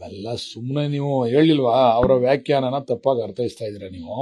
ಅವೆಲ್ಲ ಸುಮ್ಮನೆ ನೀವು ಹೇಳಿಲ್ವಾ ಅವರ ವ್ಯಾಖ್ಯಾನನ ತಪ್ಪಾಗಿ ಅರ್ಥೈಸ್ತಾ ಇದ್ದೀರಾ ನೀವು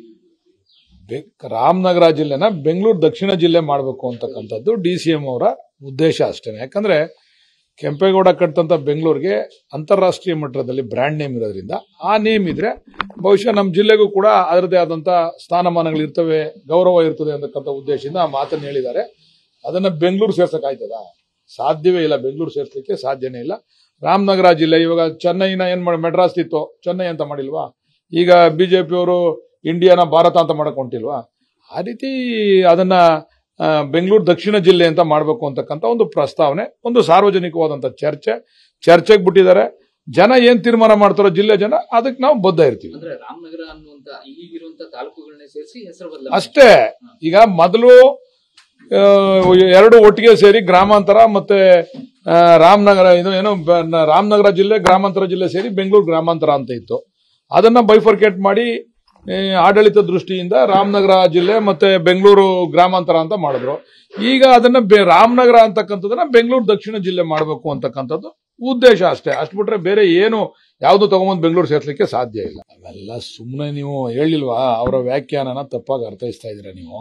ಬೆ- ರಾಮನಗರ ಜಿಲ್ಲೆನ ಬೆಂಗಳೂರು ದಕ್ಷಿಣ ಜಿಲ್ಲೆ ಮಾಡಬೇಕು ಅಂತಕ್ಕಂಥದ್ದು ಡಿ ಸಿ ಎಂ ಅವರ ಉದ್ದೇಶ ಅಷ್ಟೇ ಯಾಕಂದ್ರೆ ಕೆಂಪೇಗೌಡ ಕಟ್ಟಂತ ಬೆಂಗಳೂರಿಗೆ ಅಂತಾರಾಷ್ಟ್ರೀಯ ಮಟ್ಟದಲ್ಲಿ ಬ್ರ್ಯಾಂಡ್ ನೇಮ್ ಇರೋದ್ರಿಂದ ಆ ನೇಮ್ ಇದ್ರೆ ಬಹುಶಃ ನಮ್ಮ ಜಿಲ್ಲೆಗೂ ಕೂಡ ಅದರದೇ ಆದಂತ ಸ್ಥಾನಮಾನಗಳು ಇರ್ತವೆ ಗೌರವ ಇರ್ತದೆ ಅಂತಕ್ಕಂಥ ಉದ್ದೇಶದಿಂದ ಆ ಮಾತನ್ನು ಹೇಳಿದ್ದಾರೆ ಅದನ್ನ ಬೆಂಗಳೂರು ಸೇರ್ಸಕ್ ಆಯ್ತದ ಸಾಧ್ಯವೇ ಇಲ್ಲ ಬೆಂಗಳೂರು ಸೇರ್ಸಲಿಕ್ಕೆ ಸಾಧ್ಯನೇ ಇಲ್ಲ ರಾಮನಗರ ಜಿಲ್ಲೆ ಇವಾಗ ಚೆನ್ನೈನ ಏನ್ ಮಾಡಿ ಮೆಡ್ರಾಸ್ ಇತ್ತು ಚೆನ್ನೈ ಅಂತ ಮಾಡಿಲ್ವಾ ಈಗ ಬಿಜೆಪಿಯವರು ಇಂಡಿಯಾನ ಭಾರತ ಅಂತ ಮಾಡಕ್ ಹೊಂಟಿಲ್ವಾ ಆ ರೀತಿ ಅದನ್ನ ಆ, ಬೆಂಗಳೂರು ದಕ್ಷಿಣ ಜಿಲ್ಲೆ ಅಂತ ಮಾಡಬೇಕು ಅಂತಕ್ಕಂಥ ಒಂದು ಪ್ರಸ್ತಾವನೆ ಒಂದು ಸಾರ್ವಜನಿಕವಾದಂತ ಚರ್ಚೆ ಚರ್ಚೆಗೆ ಬಿಟ್ಟಿದ್ದಾರೆ ಜನ ಏನ್ ತೀರ್ಮಾನ ಮಾಡ್ತಾರೋ ಜಿಲ್ಲೆ ಜನ ಅದಕ್ಕೆ ನಾವು ಬದ್ಧ ಇರ್ತೀವಿ ಅಂದ್ರೆ ರಾಮನಗರ ಅನ್ನುವಂತ ಈಗಿರುವಂತ ತಾಲೂಕುಗಳನ್ನೇ ಸೇರಿಸಿ ಹೆಸರು ಬದಲಾವಣೆ ಅಷ್ಟೇ ಈಗ ಮೊದಲು ಆ, ಎರಡು ಒಟ್ಟಿಗೆ ಸೇರಿ ಗ್ರಾಮಾಂತರ ಮತ್ತೆ ಆ, ರಾಮನಗರ ಇದು ಏನು ಬ- ನ- ರಾಮನಗರ ಜಿಲ್ಲೆ ಗ್ರಾಮಾಂತರ ಜಿಲ್ಲೆ ಸೇರಿ ಬೆಂಗಳೂರು ಗ್ರಾಮಾಂತರ ಅಂತ ಇತ್ತು ಅದನ್ನ ಬೈಫರ್ಕೇಟ್ ಮಾಡಿ ಆ, ಆಡಳಿತ ದೃಷ್ಟಿಯಿಂದ ರಾಮನಗರ ಜಿಲ್ಲೆ ಮತ್ತೆ ಬೆಂಗಳೂರು ಗ್ರಾಮಾಂತರ ಅಂತ ಮಾಡಿದ್ರು ಈಗ ಅದನ್ನ ಬೆ- ರಾಮನಗರ ಅಂತಕ್ಕಂಥದ್ದನ್ನ ಬೆಂಗಳೂರು ದಕ್ಷಿಣ ಜಿಲ್ಲೆ ಮಾಡಬೇಕು ಅಂತಕ್ಕಂಥದ್ದು ಉದ್ದೇಶ ಅಷ್ಟೇ ಅಷ್ಟು ಬಿಟ್ರೆ ಬೇರೆ ಏನು ಯಾವುದು ತಗೊಂಬಂದು ಬೆಂಗಳೂರು ಸೇರ್ಸಲಿಕ್ಕೆ ಸಾಧ್ಯ ಇಲ್ಲ ಅವೆಲ್ಲ ಸುಮ್ಮನೆ ನೀವು ಹೇಳಿಲ್ವಾ ಅವರ ವ್ಯಾಖ್ಯಾನನ ತಪ್ಪಾಗಿ ಅರ್ಥೈಸ್ತಾ ಇದ್ದೀರಾ ನೀವು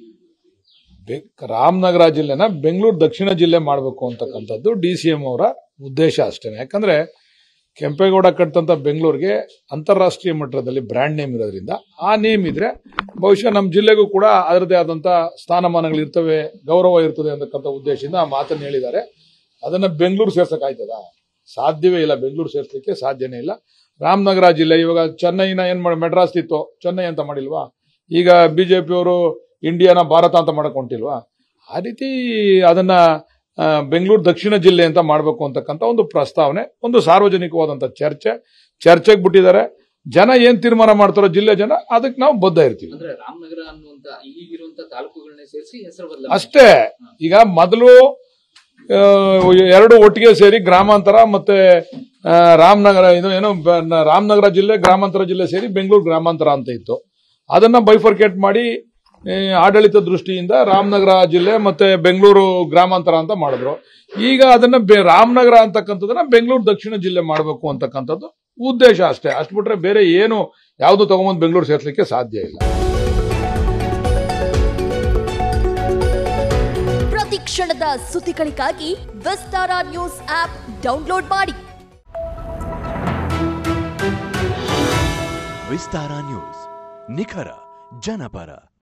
ಬೆ- ರಾಮನಗರ ಜಿಲ್ಲೆನ ಬೆಂಗಳೂರು ದಕ್ಷಿಣ ಜಿಲ್ಲೆ ಮಾಡಬೇಕು ಅಂತಕ್ಕಂಥದ್ದು ಡಿ ಸಿ ಎಂ ಅವರ ಉದ್ದೇಶ ಅಷ್ಟೇ ಯಾಕಂದ್ರೆ ಕೆಂಪೇಗೌಡ ಕಟ್ಟಂತ ಬೆಂಗಳೂರಿಗೆ ಅಂತಾರಾಷ್ಟ್ರೀಯ ಮಟ್ಟದಲ್ಲಿ ಬ್ರ್ಯಾಂಡ್ ನೇಮ್ ಇರೋದ್ರಿಂದ ಆ ನೇಮ್ ಇದ್ರೆ ಬಹುಶಃ ನಮ್ಮ ಜಿಲ್ಲೆಗೂ ಕೂಡ ಅದರದೇ ಆದಂತ ಸ್ಥಾನಮಾನಗಳು ಇರ್ತವೆ ಗೌರವ ಇರ್ತದೆ ಅಂತಕ್ಕಂಥ ಉದ್ದೇಶದಿಂದ ಆ ಮಾತನ್ನು ಹೇಳಿದ್ದಾರೆ ಅದನ್ನ ಬೆಂಗಳೂರು ಸೇರ್ಸಕ್ ಆಯ್ತದ ಸಾಧ್ಯವೇ ಇಲ್ಲ ಬೆಂಗಳೂರು ಸೇರ್ಸಲಿಕ್ಕೆ ಸಾಧ್ಯನೇ ಇಲ್ಲ ರಾಮನಗರ ಜಿಲ್ಲೆ ಇವಾಗ ಚೆನ್ನೈನ ಏನ್ ಮಾಡಿ ಮೆಡ್ರಾಸ್ ಇತ್ತು ಚೆನ್ನೈ ಅಂತ ಮಾಡಿಲ್ವಾ ಈಗ ಬಿಜೆಪಿಯವರು ಇಂಡಿಯಾನ ಭಾರತ ಅಂತ ಮಾಡಕ್ ಹೊಂಟಿಲ್ವಾ ಆ ರೀತಿ ಅದನ್ನ ಆ, ಬೆಂಗಳೂರು ದಕ್ಷಿಣ ಜಿಲ್ಲೆ ಅಂತ ಮಾಡಬೇಕು ಅಂತಕ್ಕಂಥ ಒಂದು ಪ್ರಸ್ತಾವನೆ ಒಂದು ಸಾರ್ವಜನಿಕವಾದಂತ ಚರ್ಚೆ ಚರ್ಚೆಗೆ ಬಿಟ್ಟಿದ್ದಾರೆ ಜನ ಏನ್ ತೀರ್ಮಾನ ಮಾಡ್ತಾರೋ ಜಿಲ್ಲೆ ಜನ ಅದಕ್ಕೆ ನಾವು ಬದ್ಧ ಇರ್ತೀವಿ ಅಂದ್ರೆ ರಾಮನಗರ ಅನ್ನುವಂತ ಈಗಿರುವಂತ ತಾಲೂಕುಗಳನ್ನೇ ಸೇರಿಸಿ ಹೆಸರು ಬದಲಾವಣೆ ಅಷ್ಟೇ ಈಗ ಮೊದಲು ಆ, ಎರಡು ಒಟ್ಟಿಗೆ ಸೇರಿ ಗ್ರಾಮಾಂತರ ಮತ್ತೆ ಆ, ರಾಮನಗರ ಇದು ಏನು ಬ- ನ- ರಾಮನಗರ ಜಿಲ್ಲೆ ಗ್ರಾಮಾಂತರ ಜಿಲ್ಲೆ ಸೇರಿ ಬೆಂಗಳೂರು ಗ್ರಾಮಾಂತರ ಅಂತ ಇತ್ತು ಅದನ್ನ ಬೈಫರ್ಕೇಟ್ ಮಾಡಿ ಆ, ಆಡಳಿತ ದೃಷ್ಟಿಯಿಂದ ರಾಮನಗರ ಜಿಲ್ಲೆ ಮತ್ತೆ ಬೆಂಗಳೂರು ಗ್ರಾಮಾಂತರ ಅಂತ ಮಾಡಿದ್ರು ಈಗ ಅದನ್ನ ಬೆ- ರಾಮನಗರ ಅಂತಕ್ಕಂಥದ್ದನ್ನ ಬೆಂಗಳೂರು ದಕ್ಷಿಣ ಜಿಲ್ಲೆ ಮಾಡಬೇಕು ಅಂತಕ್ಕಂಥದ್ದು ಉದ್ದೇಶ ಅಷ್ಟೇ ಅಷ್ಟು ಬಿಟ್ರೆ ಬೇರೆ ಏನು ಯಾವುದು ತಗೊಂಬಂದು ಬೆಂಗಳೂರು ಸೇರ್ಸಲಿಕ್ಕೆ ಸಾಧ್ಯ ಇಲ್ಲ ಪ್ರತಿ ಕ್ಷಣದ ಸುದ್ದಿಗಳಿಗಾಗಿ ವಿಸ್ತಾರ ನ್ಯೂಸ್ ಆಪ್ ಡೌನ್ಲೋಡ್ ಮಾಡಿ ವಿಸ್ತಾರ ನ್ಯೂಸ್ ನಿಖರ ಜನಪರ